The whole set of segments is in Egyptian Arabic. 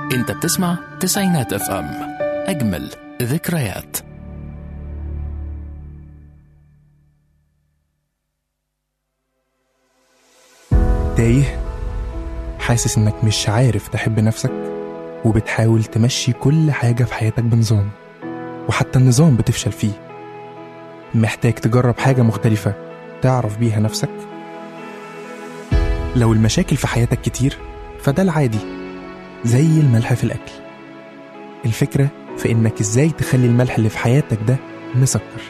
انت بتسمع تسعينات اف ام اجمل ذكريات تايه حاسس انك مش عارف تحب نفسك وبتحاول تمشي كل حاجة في حياتك بنظام وحتى النظام بتفشل فيه محتاج تجرب حاجة مختلفة تعرف بيها نفسك لو المشاكل في حياتك كتير فده العادي زي الملح في الأكل الفكرة في إنك إزاي تخلي الملح اللي في حياتك ده مسكر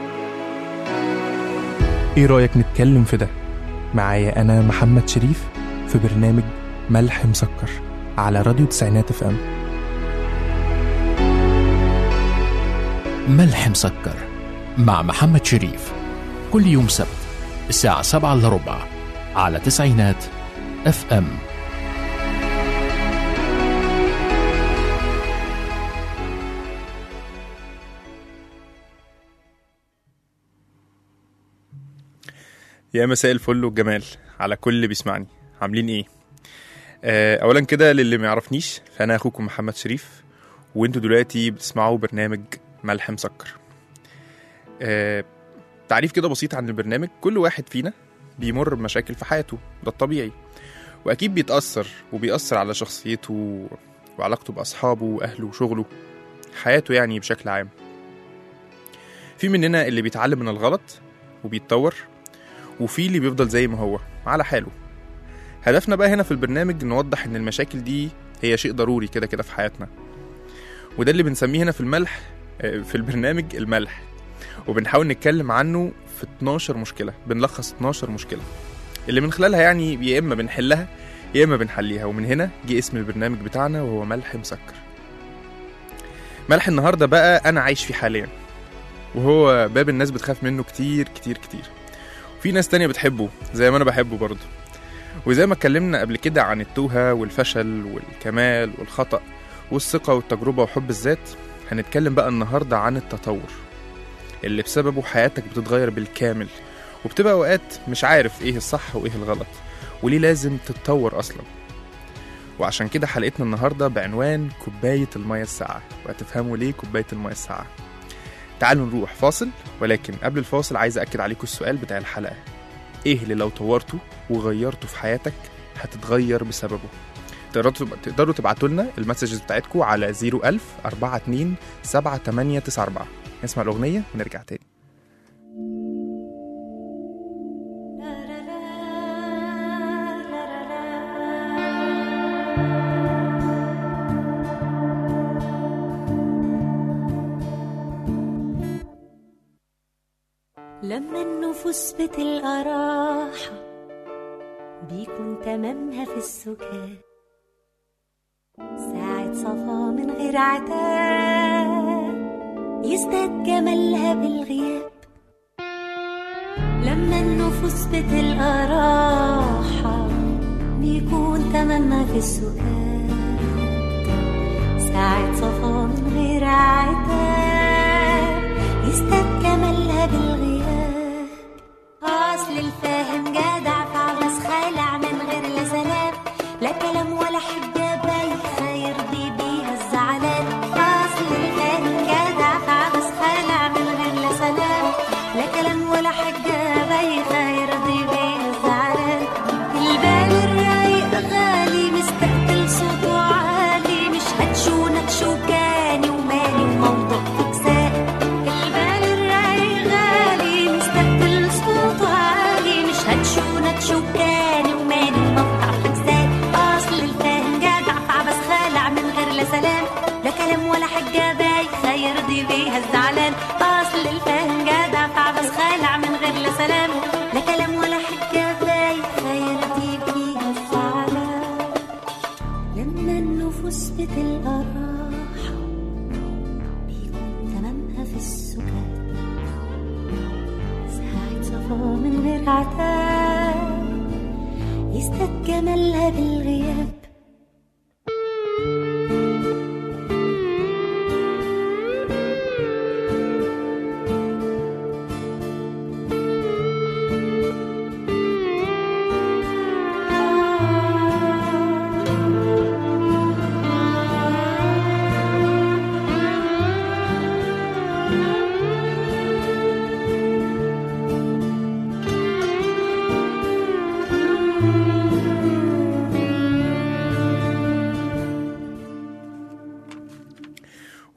إيه رأيك نتكلم في ده معايا أنا محمد شريف في برنامج ملح مسكر على راديو تسعينات اف ام ملح مسكر مع محمد شريف كل يوم سبت الساعة سبعة إلا ربع على تسعينات اف ام يا مساء الفل والجمال على كل اللي بيسمعني عاملين ايه آه، اولا كده للي ما يعرفنيش فانا اخوكم محمد شريف وانتوا دلوقتي بتسمعوا برنامج ملح مسكر آه، تعريف كده بسيط عن البرنامج كل واحد فينا بيمر بمشاكل في حياته ده الطبيعي واكيد بيتاثر وبيأثر على شخصيته وعلاقته باصحابه واهله وشغله حياته يعني بشكل عام في مننا اللي بيتعلم من الغلط وبيتطور وفي اللي بيفضل زي ما هو على حاله هدفنا بقى هنا في البرنامج نوضح ان المشاكل دي هي شيء ضروري كده كده في حياتنا وده اللي بنسميه هنا في الملح آه، في البرنامج الملح وبنحاول نتكلم عنه في 12 مشكلة بنلخص 12 مشكلة اللي من خلالها يعني يا إما بنحلها يا إما بنحليها ومن هنا جه اسم البرنامج بتاعنا وهو ملح مسكر ملح النهاردة بقى أنا عايش فيه حاليا وهو باب الناس بتخاف منه كتير كتير كتير في ناس تانية بتحبه زي ما أنا بحبه برضه وزي ما اتكلمنا قبل كده عن التوهة والفشل والكمال والخطأ والثقة والتجربة وحب الذات هنتكلم بقى النهاردة عن التطور اللي بسببه حياتك بتتغير بالكامل وبتبقى أوقات مش عارف إيه الصح وإيه الغلط وليه لازم تتطور أصلا وعشان كده حلقتنا النهاردة بعنوان كوباية المية الساقعة وهتفهموا ليه كوباية المية الساقعة تعالوا نروح فاصل ولكن قبل الفاصل عايز أكد عليكم السؤال بتاع الحلقة ايه اللي لو طورته وغيرته في حياتك هتتغير بسببه تقدروا تقدروا تبعتوا لنا المسجز بتاعتكم على 01000 42 7894 نسمع الأغنية ونرجع تاني لما النفوس بتلقى راحة بيكون تمامها في السكات ساعة صفا من غير عتاب يزداد جمالها بالغياب لما النفوس بتلقى راحة بيكون تمامها في السكات ساعة صفا من غير عتاب يزداد جمالها بالغياب أصل الفاهم جدع فعبس خالع من غير لا سلام لا كلام ولا حجة بايخة يرضي بيها الزعلان أصل الفاهم جدع فعبس خالع من غير لا سلام لا كلام ولا حجة بايخة يرضي بيها الزعلان البال الرايق غالي مستقبل صوته عالي مش هتشونك شوكاني ومالي وموضوع فكسان البال الرايق غالي مستقبل صوته عالي مش هتشونك شوكاني ومالي وموضوع فكسان اصل الفاهم جدع فعبس خالع من غير لا سلام لا كلام ولا حجة بايخة يرضي بيها الزعلان اصل الفاهم جدع فعبس خالع من غير لا سلام لا كلام ولا حجة بايخة يرضي بيها الزعلان لما النفوس بتلقى راحة بيكون تمامها في السكات ساعة صفا من غير عتاب يزداد جمالها بالغياب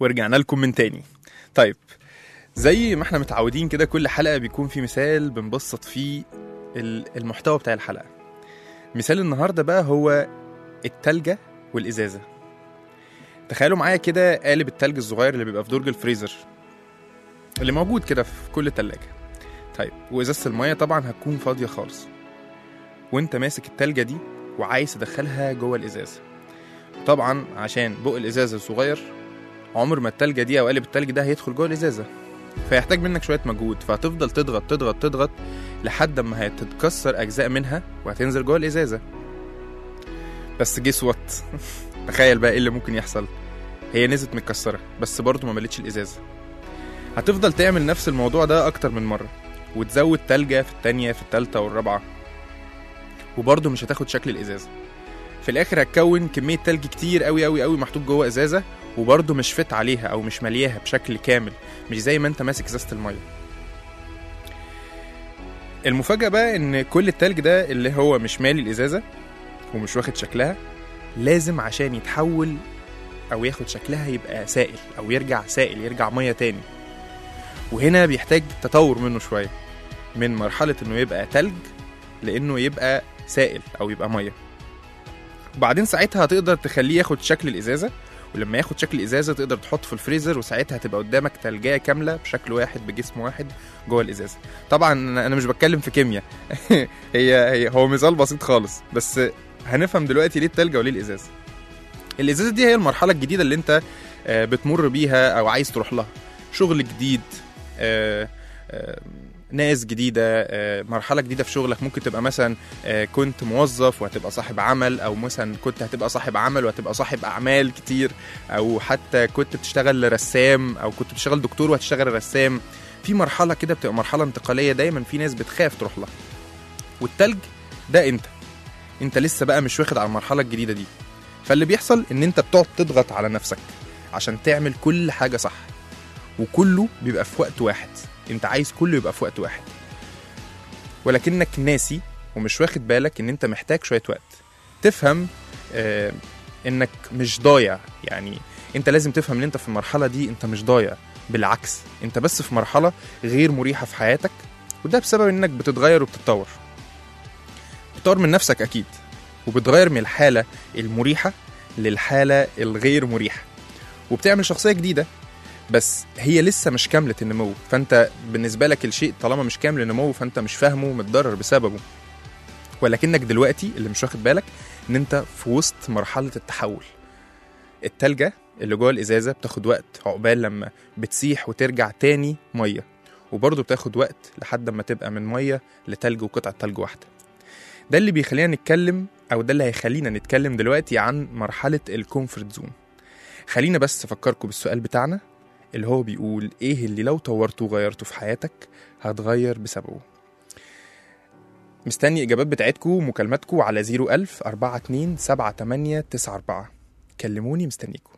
ورجعنا لكم من تاني طيب زي ما احنا متعودين كده كل حلقة بيكون في مثال بنبسط فيه ال- المحتوى بتاع الحلقة مثال النهاردة بقى هو التلجة والإزازة تخيلوا معايا كده قالب التلج الصغير اللي بيبقى في درج الفريزر اللي موجود كده في كل تلاجة طيب وإزازة المية طبعا هتكون فاضية خالص وانت ماسك التلجة دي وعايز تدخلها جوه الإزازة طبعا عشان بق الإزازة صغير عمر ما التلجة دي أو قالب التلج ده هيدخل جوه الإزازة فيحتاج منك شوية مجهود فهتفضل تضغط تضغط تضغط لحد ما هتتكسر أجزاء منها وهتنزل جوه الإزازة بس جيس وات تخيل بقى ايه اللي ممكن يحصل هي نزلت متكسرة بس برضه ما ملتش الإزازة هتفضل تعمل نفس الموضوع ده أكتر من مرة وتزود تلجة في التانية في التالتة والرابعة وبرضه مش هتاخد شكل الإزازة في الآخر هتكون كمية تلج كتير أوي أوي أوي محطوط جوه إزازة وبرضه مش فت عليها أو مش ملياها بشكل كامل مش زي ما أنت ماسك إزازة المية المفاجأة بقى إن كل التلج ده اللي هو مش مالي الإزازة ومش واخد شكلها لازم عشان يتحول أو ياخد شكلها يبقى سائل أو يرجع سائل يرجع مية تاني وهنا بيحتاج تطور منه شوية من مرحلة إنه يبقى تلج لإنه يبقى سائل أو يبقى مية وبعدين ساعتها هتقدر تخليه ياخد شكل الإزازة ولما ياخد شكل الإزازة تقدر تحطه في الفريزر وساعتها هتبقى قدامك تلجاية كاملة بشكل واحد بجسم واحد جوه الإزازة طبعا أنا أنا مش بتكلم في كيمياء هي هي هو مثال بسيط خالص بس هنفهم دلوقتي ليه التلجة وليه الإزازة الإزازة دي هي المرحلة الجديدة اللي أنت آه، بتمر بيها أو عايز تروح لها شغل جديد آه، آه، ناس جديدة آه، مرحلة جديدة في شغلك ممكن تبقى مثلا آه، كنت موظف وهتبقى صاحب عمل أو مثلا كنت هتبقى صاحب عمل وهتبقى صاحب أعمال كتير أو حتى كنت بتشتغل رسام أو كنت بتشتغل دكتور وهتشتغل رسام في مرحلة كده بتبقى مرحلة انتقالية دايما في ناس بتخاف تروح لها والتلج ده انت انت لسه بقى مش واخد على المرحلة الجديدة دي فاللي بيحصل ان انت بتقعد تضغط على نفسك عشان تعمل كل حاجة صح وكله بيبقى في وقت واحد انت عايز كله يبقى في وقت واحد ولكنك ناسي ومش واخد بالك ان انت محتاج شوية وقت تفهم آه انك مش ضايع يعني انت لازم تفهم ان انت في المرحلة دي انت مش ضايع بالعكس انت بس في مرحلة غير مريحة في حياتك وده بسبب انك بتتغير وبتتطور بتطور من نفسك اكيد وبتغير من الحالة المريحة للحالة الغير مريحة وبتعمل شخصية جديدة بس هي لسه مش كاملة النمو فانت بالنسبة لك الشيء طالما مش كامل النمو فانت مش فاهمه ومتضرر بسببه ولكنك دلوقتي اللي مش واخد بالك ان انت في وسط مرحلة التحول التلجة اللي جوه الازازة بتاخد وقت عقبال لما بتسيح وترجع تاني مية وبرضه بتاخد وقت لحد ما تبقى من مية لتلج وقطعة تلج واحدة ده اللي بيخلينا نتكلم او ده اللي هيخلينا نتكلم دلوقتي عن مرحلة الكومفورت زون خلينا بس افكركم بالسؤال بتاعنا اللي هو بيقول ايه اللي لو طورته وغيرته في حياتك هتغير بسببه مستني اجابات بتاعتكم ومكالماتكم على 01000 42 78 94 كلموني مستنيكم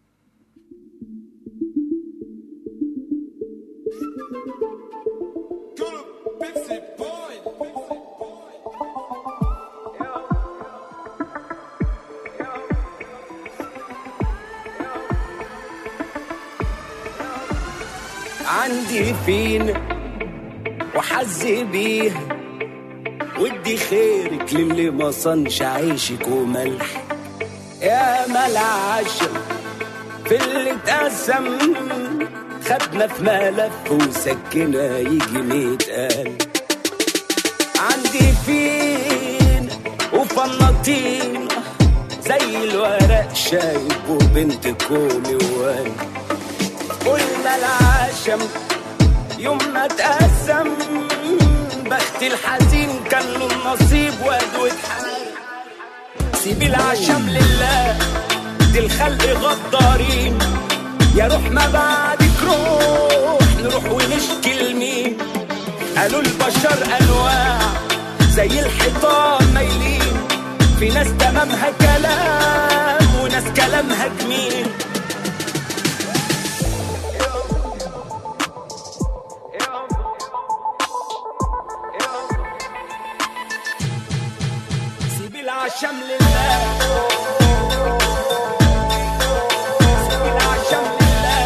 عندي فين وحظي بيه ودي خيرك للي ما صنش عيشك وملح يا ملعشم في اللي اتقسم خدنا في ملف وسكنا يجي مية ألف عندي فين وفنطين زي الورق شايب وبنت كومي ووالي قلنا العشم يوم ما اتقسم بخت الحزين كان له النصيب وادوة حال سيب العشم لله دي الخلق غدارين يا روح ما بعدك روح نروح ونشكي لمين قالوا البشر انواع زي الحيطان مايلين في ناس تمامها كلام وناس كلامها جميل سيب العشم لله سيب العشم لله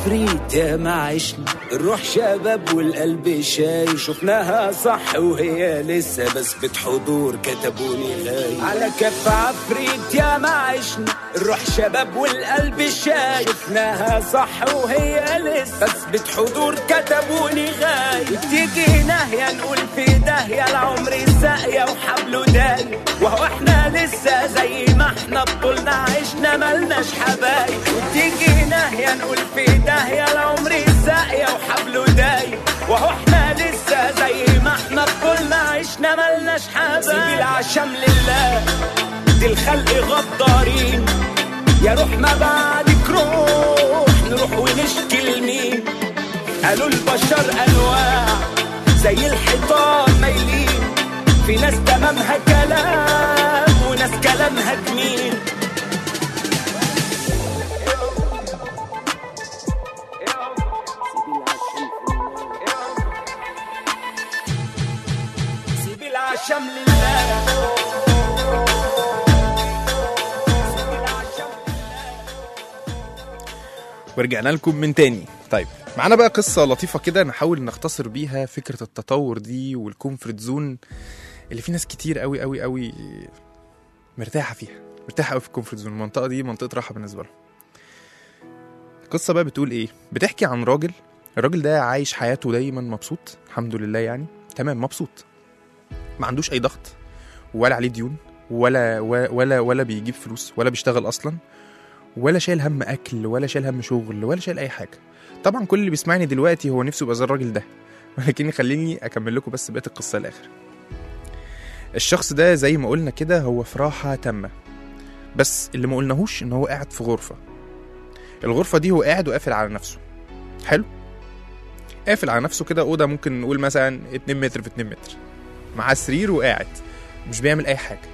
عفريت يا ما عشنا الروح شباب والقلب شاي شفناها صح وهي لسه بثبت حضور كتبوني غاي على كف عفريت يا ما عشنا الروح شباب والقلب شاي شفناها صح وهي لسه بثبت حضور كتبوني غاي تيجي ناهية نقول في داهية العمر ساقية وحبله داي وهو احنا لسه زي ما احنا بطولنا عشنا ملناش حبايب وتيجي ناهية نقول في داهية العمر ساقية وحبله داي وهو احنا لسه زي ما احنا بطولنا عشنا ملناش حبايب سيب العشم لله دي الخلق غدارين يا روح ما بعدك روح نروح ونشكي لمين قالوا البشر انواع زي الحيطان مايلين في ناس تمامها كلام وناس كلامها جميل سيب العشم لله سيب العشم ورجعنا لكم من تاني طيب معانا بقى قصة لطيفة كده نحاول نختصر بيها فكرة التطور دي والكومفورت زون اللي في ناس كتير قوي قوي قوي مرتاحة فيها مرتاحة قوي في الكومفورت زون المنطقة دي منطقة راحة بالنسبة لهم القصة بقى بتقول ايه بتحكي عن راجل الراجل ده عايش حياته دايما مبسوط الحمد لله يعني تمام مبسوط ما عندوش اي ضغط ولا عليه ديون ولا ولا ولا بيجيب فلوس ولا بيشتغل اصلا ولا شايل هم اكل ولا شايل هم شغل ولا شايل اي حاجه طبعا كل اللي بيسمعني دلوقتي هو نفسه يبقى زي الراجل ده ولكن خليني اكمل لكم بس بقيه القصه الاخر الشخص ده زي ما قلنا كده هو في راحه تامه بس اللي ما قلناهوش ان هو قاعد في غرفه الغرفه دي هو قاعد وقافل على نفسه حلو قافل على نفسه كده اوضه ممكن نقول مثلا 2 متر في 2 متر مع سرير وقاعد مش بيعمل اي حاجه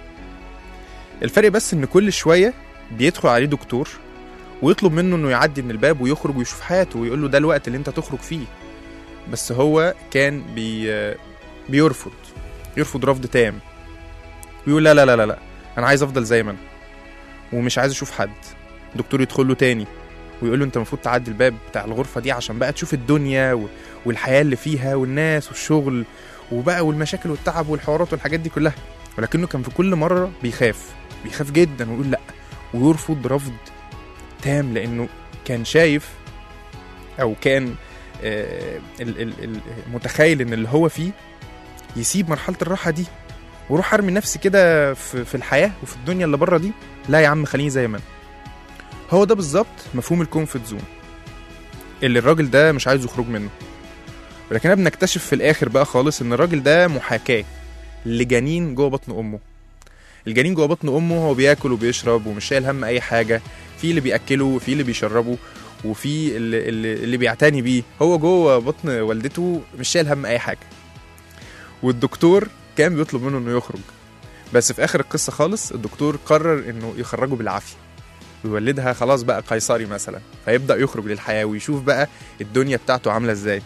الفرق بس ان كل شويه بيدخل عليه دكتور ويطلب منه انه يعدي من الباب ويخرج ويشوف حياته ويقول له ده الوقت اللي انت تخرج فيه بس هو كان بي بيرفض يرفض رفض تام ويقول لا لا لا لا لا انا عايز افضل زي ما انا ومش عايز اشوف حد الدكتور يدخل له تاني ويقول له انت المفروض تعدي الباب بتاع الغرفه دي عشان بقى تشوف الدنيا و... والحياه اللي فيها والناس والشغل وبقى والمشاكل والتعب والحوارات والحاجات دي كلها ولكنه كان في كل مره بيخاف بيخاف جدا ويقول لا ويرفض رفض تام لانه كان شايف او كان آه، ال- ال- ال- متخيل ان اللي هو فيه يسيب مرحله الراحه دي واروح ارمي نفسي كده في في الحياه وفي الدنيا اللي بره دي لا يا عم خليني زي ما انا هو ده بالظبط مفهوم الكومفورت زون اللي الراجل ده مش عايز يخرج منه ولكننا بنكتشف في الاخر بقى خالص ان الراجل ده محاكاه لجنين جوه بطن امه الجنين جوه بطن امه هو بياكل وبيشرب ومش شايل هم اي حاجه في اللي بياكله وفي اللي بيشربه وفي اللي, اللي, اللي بيعتني بيه هو جوه بطن والدته مش شايل هم اي حاجه والدكتور كان بيطلب منه انه يخرج بس في اخر القصه خالص الدكتور قرر انه يخرجه بالعافيه ويولدها خلاص بقى قيصري مثلا فيبدا يخرج للحياه ويشوف بقى الدنيا بتاعته عامله ازاي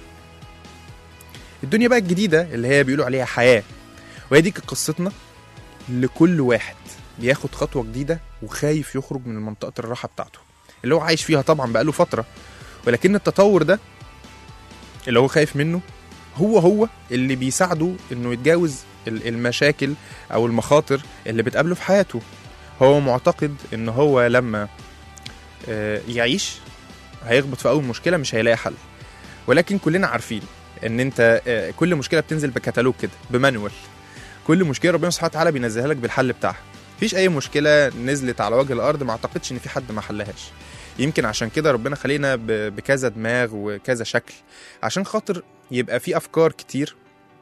الدنيا بقى الجديده اللي هي بيقولوا عليها حياه وهي دي كانت قصتنا لكل واحد بياخد خطوه جديده وخايف يخرج من منطقه الراحه بتاعته اللي هو عايش فيها طبعا بقاله فتره ولكن التطور ده اللي هو خايف منه هو هو اللي بيساعده انه يتجاوز ال- المشاكل او المخاطر اللي بتقابله في حياته هو معتقد ان هو لما آه، يعيش هيخبط في اول مشكله مش هيلاقي حل ولكن كلنا عارفين ان انت آه، كل مشكله بتنزل بكتالوج كده بمانوال كل مشكله ربنا سبحانه وتعالى بينزلها لك بالحل بتاعها مفيش اي مشكله نزلت على وجه الارض ما اعتقدش ان في حد ما حلهاش يمكن عشان كده ربنا خلينا ب- بكذا دماغ وكذا شكل عشان خاطر يبقى في افكار كتير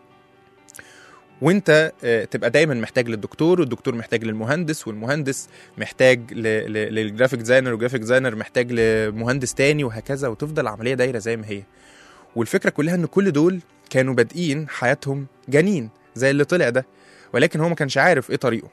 وانت آه، تبقى دايما محتاج للدكتور والدكتور محتاج للمهندس والمهندس محتاج ل- ل- للجرافيك ديزاينر والجرافيك ديزاينر محتاج لمهندس تاني وهكذا وتفضل العمليه دايره زي ما هي والفكره كلها ان كل دول كانوا بادئين حياتهم جنين زي اللي طلع ده ولكن هو ما كانش عارف ايه طريقه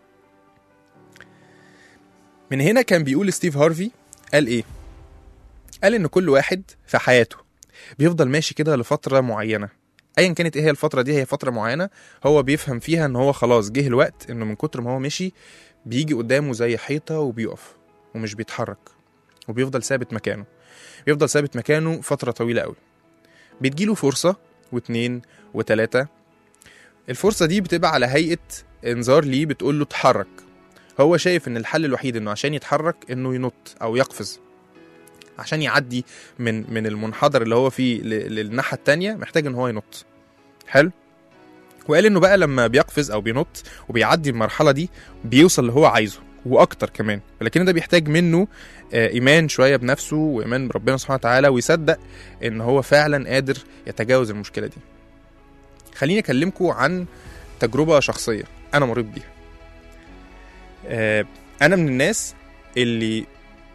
من هنا كان بيقول ستيف هارفي قال ايه قال ان كل واحد في حياته بيفضل ماشي كده لفتره معينه ايا كانت ايه هي الفتره دي هي فتره معينه هو بيفهم فيها ان هو خلاص جه الوقت انه من كتر ما هو مشي بيجي قدامه زي حيطه وبيقف ومش بيتحرك وبيفضل ثابت مكانه بيفضل ثابت مكانه فتره طويله قوي بتجيله فرصه واتنين وتلاته الفرصه دي بتبقى على هيئه انذار ليه بتقول له اتحرك هو شايف ان الحل الوحيد انه عشان يتحرك انه ينط او يقفز عشان يعدي من من المنحدر اللي هو فيه ل- للناحيه التانية محتاج ان هو ينط حلو وقال انه بقى لما بيقفز او بينط وبيعدي المرحله دي بيوصل اللي هو عايزه واكتر كمان ولكن ده بيحتاج منه آه، ايمان شويه بنفسه وايمان بربنا سبحانه وتعالى ويصدق ان هو فعلا قادر يتجاوز المشكله دي خليني اكلمكم عن تجربه شخصيه انا مريت بيها آه، انا من الناس اللي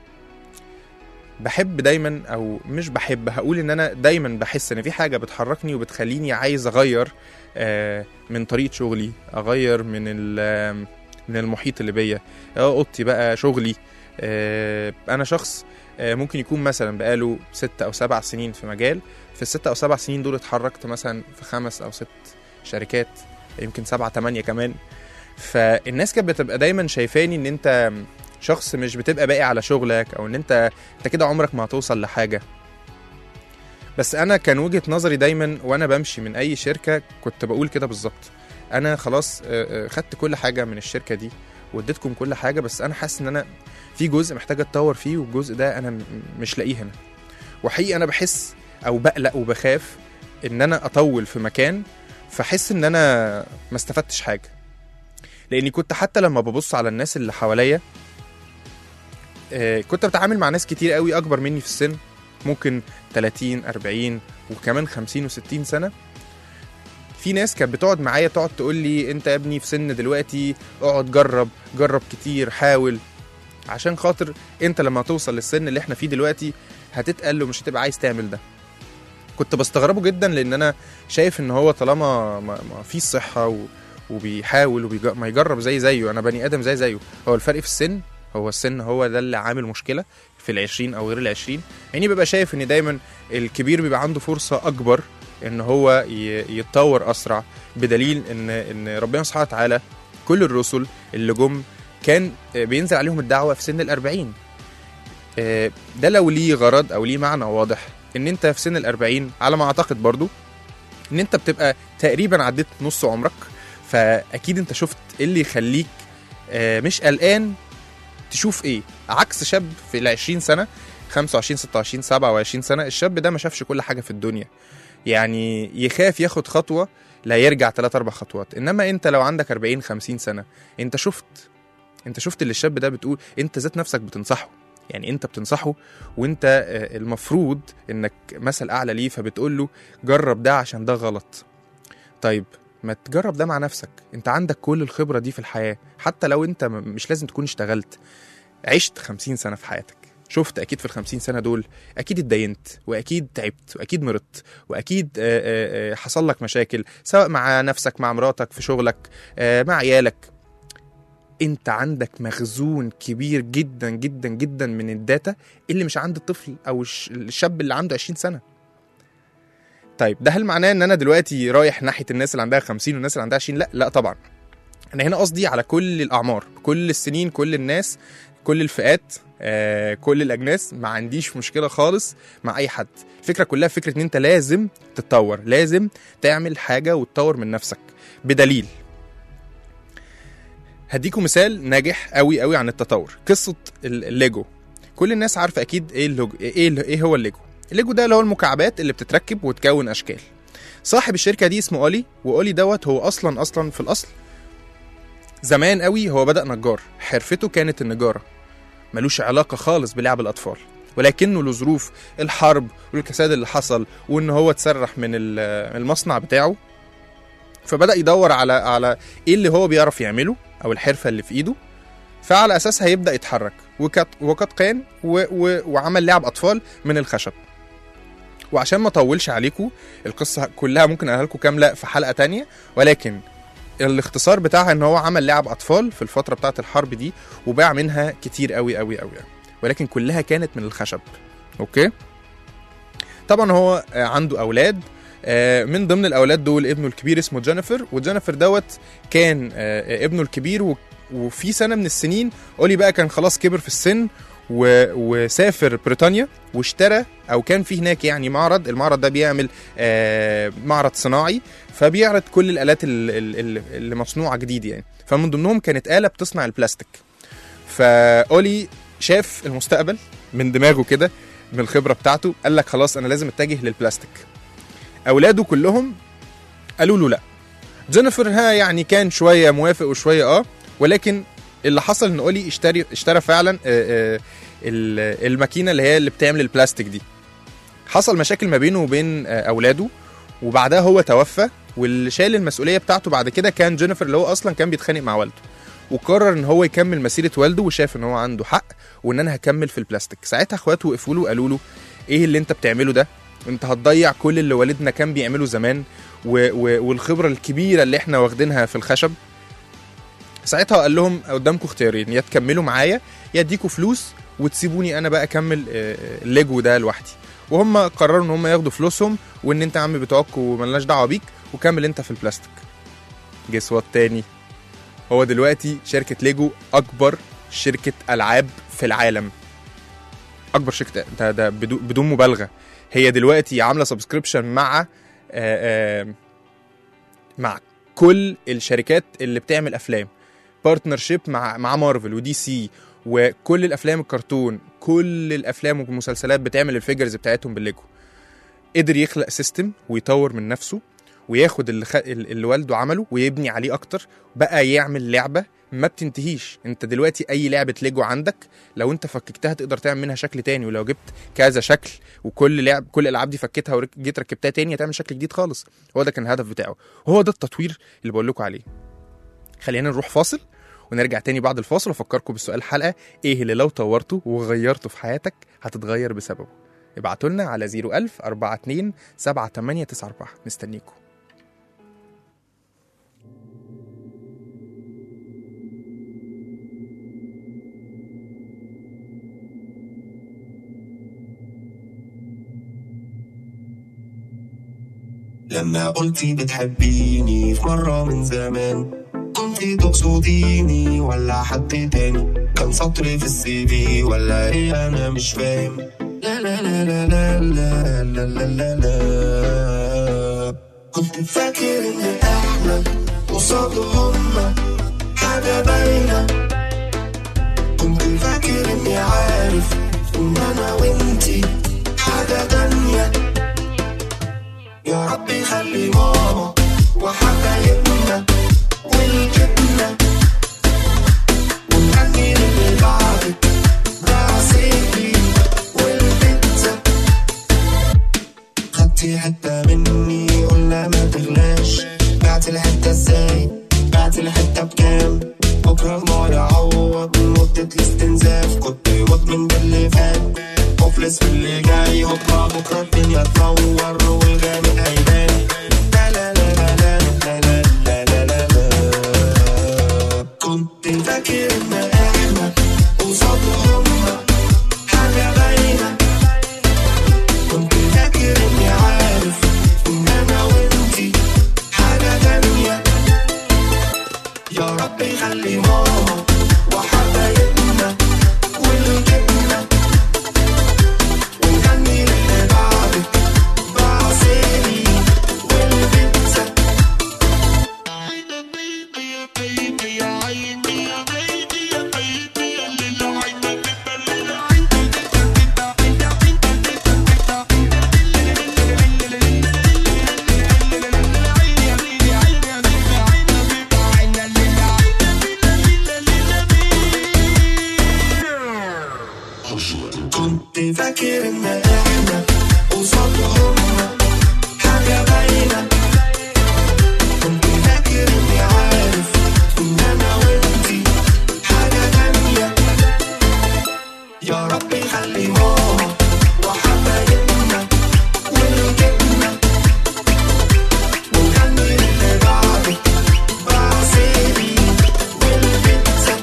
بحب دايما او مش بحب هقول ان انا دايما بحس ان في حاجه بتحركني وبتخليني عايز اغير آه، من طريقه شغلي اغير من ال- من المحيط اللي بيا آه، اوضتي بقى شغلي آه، انا شخص آه، ممكن يكون مثلا بقاله ست او سبع سنين في مجال في الست او سبع سنين دول اتحركت مثلا في خمس او ست شركات يمكن سبعة تمانية كمان فالناس كانت بتبقى دايما شايفاني ان انت شخص مش بتبقى باقي على شغلك او ان انت انت كده عمرك ما هتوصل لحاجه بس انا كان وجهه نظري دايما وانا بمشي من اي شركه كنت بقول كده بالظبط انا خلاص آه، آه، خدت كل حاجه من الشركه دي واديتكم كل حاجه بس انا حاسس ان انا في جزء محتاج اتطور فيه والجزء ده انا م- مش لاقيه هنا وحقيقي انا بحس او بقلق وبخاف ان انا اطول في مكان فاحس ان انا ما استفدتش حاجه لاني كنت حتى لما ببص على الناس اللي حواليا آه، كنت بتعامل مع ناس كتير قوي اكبر مني في السن ممكن 30 40 وكمان 50 و60 سنه في ناس كانت بتقعد معايا تقعد تقول لي انت يا ابني في سن دلوقتي اقعد جرب جرب كتير حاول عشان خاطر انت لما توصل للسن اللي احنا فيه دلوقتي هتتقل ومش هتبقى عايز تعمل ده كنت بستغربه جدا لان انا شايف ان هو طالما ما ما فيش صحه و... وبيحاول وما يجرب زي زيه انا بني ادم زي زيه هو الفرق في السن هو السن هو ده اللي عامل مشكله في العشرين او غير العشرين يعني ببقى شايف ان دايما الكبير بيبقى عنده فرصه اكبر ان هو ي- يتطور اسرع بدليل ان ان ربنا سبحانه وتعالى كل الرسل اللي جم كان بينزل عليهم الدعوه في سن الأربعين آه، ده لو ليه غرض او ليه معنى واضح ان انت في سن الأربعين على ما اعتقد برضو ان انت بتبقى تقريبا عديت نص عمرك فاكيد انت شفت ايه اللي يخليك آه، مش قلقان تشوف ايه عكس شاب في ال 20 سنه 25 26 27 سنه الشاب ده ما شافش كل حاجه في الدنيا يعني يخاف ياخد خطوه لا يرجع 3 4 خطوات انما انت لو عندك 40 50 سنه انت شفت انت شفت اللي الشاب ده بتقول انت ذات نفسك بتنصحه يعني انت بتنصحه وانت آه، المفروض انك مثل اعلى ليه فبتقول له جرب ده عشان ده غلط طيب ما تجرب ده مع نفسك انت عندك كل الخبرة دي في الحياة حتى لو انت م- مش لازم تكون اشتغلت عشت خمسين سنة في حياتك شفت اكيد في الخمسين سنة دول اكيد اتدينت واكيد تعبت واكيد مرضت واكيد آه، آه، آه، حصل لك مشاكل سواء مع نفسك مع مراتك في شغلك آه، مع عيالك انت عندك مخزون كبير جدا جدا جدا من الداتا اللي مش عند الطفل او الش- الشاب اللي عنده 20 سنه طيب ده هل معناه ان انا دلوقتي رايح ناحيه الناس اللي عندها 50 والناس اللي عندها 20 لا لا طبعا انا هنا قصدي على كل الاعمار كل السنين كل الناس كل الفئات آه، كل الاجناس ما عنديش مشكله خالص مع اي حد الفكره كلها فكره ان انت لازم تتطور لازم تعمل حاجه وتطور من نفسك بدليل هديكم مثال ناجح قوي قوي عن التطور قصه ال- الليجو كل الناس عارفه اكيد ايه اللوج... ايه ال- ايه هو الليجو الليجو ده اللي هو المكعبات اللي بتتركب وتكون اشكال صاحب الشركه دي اسمه اولي واولي دوت هو اصلا اصلا في الاصل زمان قوي هو بدا نجار حرفته كانت النجاره ملوش علاقه خالص بلعب الاطفال ولكنه لظروف الحرب والكساد اللي حصل وان هو اتسرح من ال- المصنع بتاعه فبدا يدور على على ايه اللي هو بيعرف يعمله او الحرفه اللي في ايده فعلى اساسها يبدا يتحرك وقد وقد كان و و وعمل لعب اطفال من الخشب وعشان ما اطولش عليكم القصه كلها ممكن اقولها لكم كامله في حلقه تانية ولكن الاختصار بتاعها ان هو عمل لعب اطفال في الفتره بتاعه الحرب دي وباع منها كتير قوي قوي قوي ولكن كلها كانت من الخشب اوكي طبعا هو آه، عنده اولاد آه، من ضمن الاولاد دول ابنه الكبير اسمه جينيفر وجينيفر دوت كان آه، ابنه الكبير و- وفي سنه من السنين اولي بقى كان خلاص كبر في السن و... وسافر بريطانيا واشترى او كان في هناك يعني معرض المعرض ده بيعمل آه معرض صناعي فبيعرض كل الالات ال- ال- ال- اللي مصنوعه جديد يعني فمن ضمنهم كانت اله بتصنع البلاستيك فاولي شاف المستقبل من دماغه كده من الخبره بتاعته قال لك خلاص انا لازم اتجه للبلاستيك اولاده كلهم قالوا له لا جينيفر ها يعني كان شويه موافق وشويه اه ولكن اللي حصل ان اولي اشتري اشترى فعلا آه، آه، ال- الماكينه اللي هي اللي بتعمل البلاستيك دي حصل مشاكل ما بينه وبين آه، اولاده وبعدها هو توفى واللي شال المسؤوليه بتاعته بعد كده كان جينيفر اللي هو اصلا كان بيتخانق مع والده وقرر ان هو يكمل مسيره والده وشاف ان هو عنده حق وان انا هكمل في البلاستيك ساعتها اخواته وقفوا له قالوا له ايه اللي انت بتعمله ده انت هتضيع كل اللي والدنا كان بيعمله زمان و... و... والخبره الكبيره اللي احنا واخدينها في الخشب ساعتها قال لهم قدامكم اختيارين يا تكملوا معايا يا اديكوا فلوس وتسيبوني انا بقى اكمل آه، آه، الليجو ده لوحدي وهم قرروا ان هم ياخدوا فلوسهم وان انت يا عم بتوعك وملناش دعوه بيك وكمل انت في البلاستيك جس وات تاني هو دلوقتي شركه ليجو اكبر شركه العاب في العالم اكبر شركه ده, ده بدون بدون مبالغه هي دلوقتي عامله سبسكريبشن مع آه، آه، مع كل الشركات اللي بتعمل افلام بارتنرشيب مع مع مارفل ودي سي وكل الافلام الكرتون كل الافلام والمسلسلات بتعمل الفيجرز بتاعتهم بالليجو قدر يخلق سيستم ويطور من نفسه وياخد اللي, خ... اللي والده عمله ويبني عليه اكتر بقى يعمل لعبه ما بتنتهيش انت دلوقتي اي لعبه ليجو عندك لو انت فككتها تقدر تعمل منها شكل تاني ولو جبت كذا شكل وكل لعب كل الالعاب دي فكيتها وجيت ركبتها تاني هتعمل شكل جديد خالص هو ده كان الهدف بتاعه وهو ده التطوير اللي بقول لكم عليه خلينا نروح فاصل ونرجع تاني بعد الفاصل وافكركم بسؤال الحلقه ايه اللي لو طورته وغيرته في حياتك هتتغير بسببه ابعتوا لنا على 01000 42 7894 مستنيكم لما قلتي بتحبيني في مرة من زمان كنتي تقصديني ولا حد تاني كان سطري في السي في ولا ايه انا مش فاهم لا لا لا لا لا لا لا لا لا لا كنت فاكر ان احنا قصاد هما حاجة باينة كنت فاكر اني عارف ان انا وانتي حاجة تانية يا رب يخلي ماما وحبايبنا والجبنة ونغني للي بعدك بعسيلي والبيتزا خدتي حتة مني قلنا ما تغلاش بعت الحتة ازاي بعت الحتة بكام بكرة الموعد يعوض مدة الاستنزاف كنت مدمن باللي فات مفلس في اللي جاي هوبا بكرة الدنيا تنور والغامق هيبان لا لا لا لا لا لا لا لا لا لا كنت فاكر ان احنا قصاد هما حاجة باينة كنت فاكر اني عارف ان انا وانتي حاجة تانية يا رب يخلي ماما وحبايبنا والجبنة ونغني للي بعدك بعسيلي والبيتزا كنت فاكر ان احنا قصاد هما حاجة باينة كنت فاكر اني عارف ان انا وانتي حاجة تانية يا رب يخلي ماما وحبايبنا والجبنة ونغني للي بعدك بعسيلي والبيتزا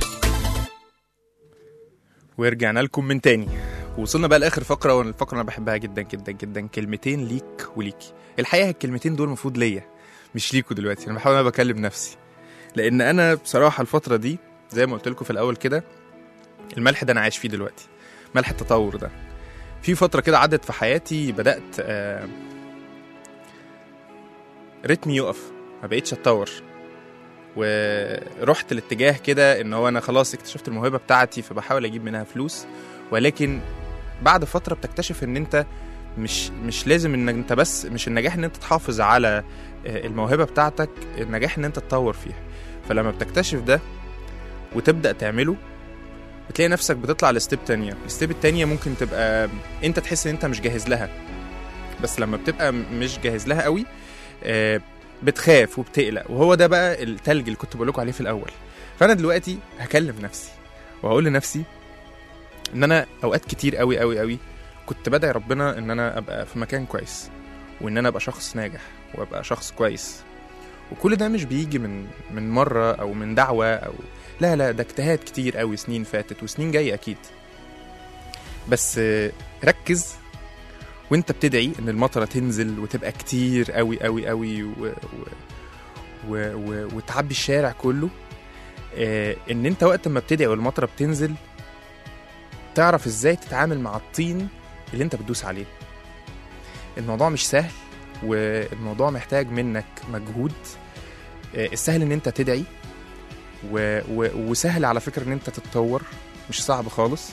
ورجعنا لكم من تاني وصلنا بقى لاخر فقره والفقره انا بحبها جدا جدا جدا كلمتين ليك وليكي الحقيقه الكلمتين دول المفروض ليا مش ليكوا دلوقتي انا بحاول انا بكلم نفسي لان انا بصراحه الفتره دي زي ما قلت لكم في الاول كده الملح ده انا عايش فيه دلوقتي ملح التطور ده في فتره كده عدت في حياتي بدات آه، رتمي يقف ما بقيتش اتطور ورحت الاتجاه كده ان هو انا خلاص اكتشفت الموهبه بتاعتي فبحاول اجيب منها فلوس ولكن بعد فتره بتكتشف ان انت مش مش لازم ان انت بس مش النجاح ان انت تحافظ على آه، الموهبه بتاعتك النجاح ان انت تطور فيها فلما بتكتشف ده وتبدا تعمله بتلاقي نفسك بتطلع لستيب تانية الستيب التانية ممكن تبقى انت تحس ان انت مش جاهز لها بس لما بتبقى م- مش جاهز لها قوي آه، بتخاف وبتقلق وهو ده بقى التلج اللي كنت بقول لكم عليه في الاول فانا دلوقتي هكلم نفسي وهقول لنفسي ان انا اوقات كتير قوي قوي قوي كنت بدعي ربنا ان انا ابقى في مكان كويس وان انا ابقى شخص ناجح وابقى شخص كويس وكل ده مش بيجي من من مره او من دعوه او لا لا ده اجتهاد كتير قوي سنين فاتت وسنين جايه اكيد بس آه، ركز وانت بتدعي ان المطره تنزل وتبقى كتير قوي قوي قوي و... و... و... و... وتعبي الشارع كله آه، ان انت وقت ما بتدعي والمطره بتنزل تعرف ازاي تتعامل مع الطين اللي انت بتدوس عليه الموضوع مش سهل والموضوع محتاج منك مجهود آه، السهل ان انت تدعي و... و... وسهل على فكرة ان انت تتطور مش صعب خالص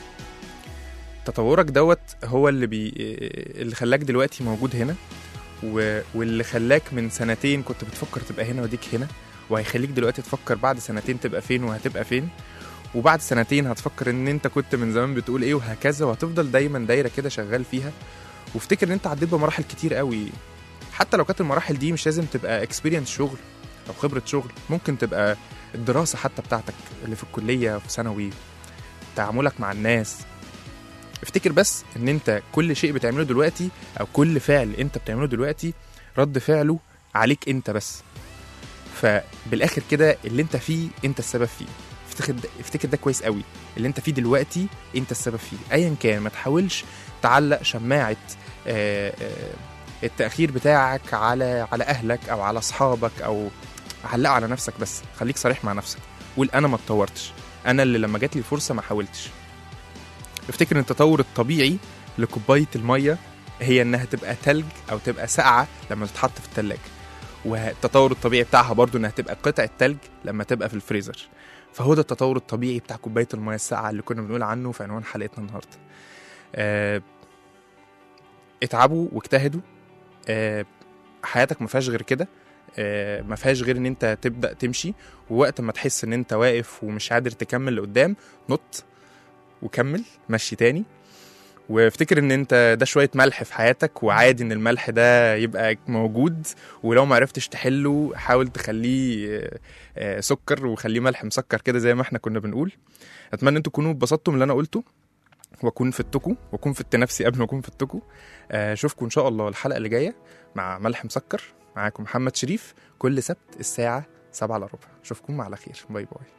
تطورك دوت هو اللي بي... اللي خلاك دلوقتي موجود هنا و... واللي خلاك من سنتين كنت بتفكر تبقى هنا وديك هنا وهيخليك دلوقتي تفكر بعد سنتين تبقى فين وهتبقى فين وبعد سنتين هتفكر ان انت كنت من زمان بتقول ايه وهكذا وهتفضل دايما دايره كده شغال فيها وافتكر ان انت عديت بمراحل كتير قوي حتى لو كانت المراحل دي مش لازم تبقى اكسبيرينس شغل او خبره شغل ممكن تبقى الدراسه حتى بتاعتك اللي في الكليه في ثانوي تعاملك مع الناس افتكر بس ان انت كل شيء بتعمله دلوقتي او كل فعل انت بتعمله دلوقتي رد فعله عليك انت بس فبالاخر كده اللي انت فيه انت السبب فيه افتكر ده افتكر ده كويس قوي اللي انت فيه دلوقتي انت السبب فيه ايا كان ما تحاولش تعلق شماعه آه، آه، التاخير بتاعك على على اهلك او على اصحابك او علقه على نفسك بس خليك صريح مع نفسك قول انا ما اتطورتش انا اللي لما جات لي الفرصه ما حاولتش افتكر ان التطور الطبيعي لكوبايه الميه هي انها تبقى تلج او تبقى ساقعه لما تتحط في التلاجة والتطور الطبيعي بتاعها برضو انها تبقى قطعه تلج لما تبقى في الفريزر فهو ده التطور الطبيعي بتاع كوبايه الميه الساقعه اللي كنا بنقول عنه في عنوان حلقتنا النهارده آه، اتعبوا واجتهدوا آه، حياتك ما فيهاش غير كده آه، ما فيهاش غير ان انت تبدا تمشي ووقت ما تحس ان انت واقف ومش قادر تكمل لقدام نط وكمل مشي تاني وافتكر ان انت ده شويه ملح في حياتك وعادي ان الملح ده يبقى موجود ولو ما عرفتش تحله حاول تخليه آه، آه، سكر وخليه ملح مسكر كده زي ما احنا كنا بنقول اتمنى انتوا تكونوا اتبسطتوا من اللي انا قلته واكون فدتكم واكون فدت نفسي قبل ما اكون فدتكم آه، اشوفكم ان شاء الله الحلقه اللي جايه مع ملح مسكر معاكم محمد شريف كل سبت الساعه 7 الا ربع اشوفكم على خير باي باي